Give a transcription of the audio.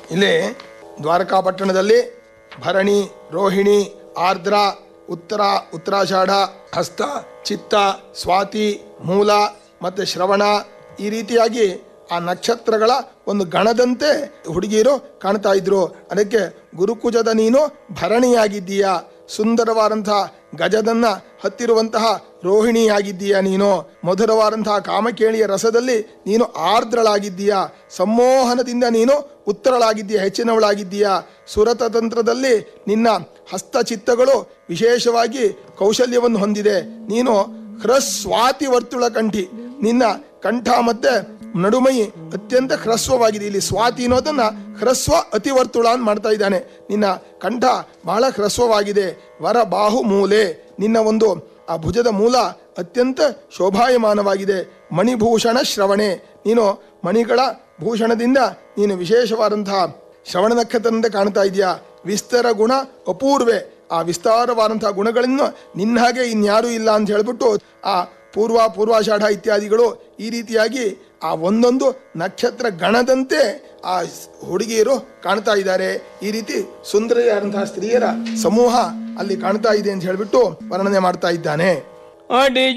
ಇಲ್ಲಿ ದ್ವಾರಕಾಪಟ್ಟಣದಲ್ಲಿ ಭರಣಿ ರೋಹಿಣಿ ಆರ್ದ್ರ ಉತ್ತರ ಉತ್ತರಾಷಾಢ ಹಸ್ತ ಚಿತ್ತ ಸ್ವಾತಿ ಮೂಲ ಮತ್ತು ಶ್ರವಣ ಈ ರೀತಿಯಾಗಿ ಆ ನಕ್ಷತ್ರಗಳ ಒಂದು ಗಣದಂತೆ ಹುಡುಗಿಯರು ಕಾಣ್ತಾ ಇದ್ರು ಅದಕ್ಕೆ ಗುರುಕುಜದ ನೀನು ಭರಣಿಯಾಗಿದ್ದೀಯ ಸುಂದರವಾದಂತಹ ಗಜದನ್ನ ಹತ್ತಿರುವಂತಹ ರೋಹಿಣಿಯಾಗಿದ್ದೀಯ ನೀನು ಮಧುರವಾದಂತಹ ಕಾಮಕೇಳಿಯ ರಸದಲ್ಲಿ ನೀನು ಆರ್ದ್ರಳಾಗಿದ್ದೀಯ ಸಂಮೋಹನದಿಂದ ನೀನು ಉತ್ತರಳಾಗಿದ್ದೀಯ ಹೆಚ್ಚಿನವಳಾಗಿದ್ದೀಯ ಸುರತ ತಂತ್ರದಲ್ಲಿ ನಿನ್ನ ಹಸ್ತಚಿತ್ತಗಳು ವಿಶೇಷವಾಗಿ ಕೌಶಲ್ಯವನ್ನು ಹೊಂದಿದೆ ನೀನು ಹ್ರಸ್ವಾತಿ ವರ್ತುಳ ಕಂಠಿ ನಿನ್ನ ಕಂಠ ಮತ್ತೆ ನಡುಮೈ ಅತ್ಯಂತ ಹ್ರಸ್ವವಾಗಿದೆ ಇಲ್ಲಿ ಸ್ವಾತಿ ಅನ್ನೋದನ್ನ ಹ್ರಸ್ವ ಅತಿವರ್ತುಳ ಅಂತ ಮಾಡ್ತಾ ಇದ್ದಾನೆ ನಿನ್ನ ಕಂಠ ಬಹಳ ಹ್ರಸ್ವವಾಗಿದೆ ವರ ಬಾಹು ಮೂಲೆ ನಿನ್ನ ಒಂದು ಆ ಭುಜದ ಮೂಲ ಅತ್ಯಂತ ಶೋಭಾಯಮಾನವಾಗಿದೆ ಮಣಿಭೂಷಣ ಶ್ರವಣೆ ನೀನು ಮಣಿಗಳ ಭೂಷಣದಿಂದ ನೀನು ವಿಶೇಷವಾದಂತಹ ಶ್ರವಣ ನಕ್ಷತ್ರದಿಂದ ಕಾಣ್ತಾ ಇದೆಯಾ ವಿಸ್ತಾರ ಗುಣ ಅಪೂರ್ವೆ ಆ ವಿಸ್ತಾರವಾದಂತಹ ಗುಣಗಳನ್ನು ನಿನ್ನ ಹಾಗೆ ಇನ್ಯಾರೂ ಇಲ್ಲ ಅಂತ ಹೇಳ್ಬಿಟ್ಟು ಆ ಪೂರ್ವ ಪೂರ್ವಾಷಾಢ ಇತ್ಯಾದಿಗಳು ಈ ರೀತಿಯಾಗಿ ಆ ಒಂದೊಂದು ನಕ್ಷತ್ರ ಗಣದಂತೆ ಆ ಹುಡುಗಿಯರು ಕಾಣ್ತಾ ಇದ್ದಾರೆ ಈ ರೀತಿ ಸುಂದರಿಯಾದಂತಹ ಸ್ತ್ರೀಯರ ಸಮೂಹ ಅಲ್ಲಿ ಕಾಣ್ತಾ ಇದೆ ಅಂತ ಹೇಳ್ಬಿಟ್ಟು ವರ್ಣನೆ ಮಾಡ್ತಾ ಇದ್ದಾನೆ ಅಡಿ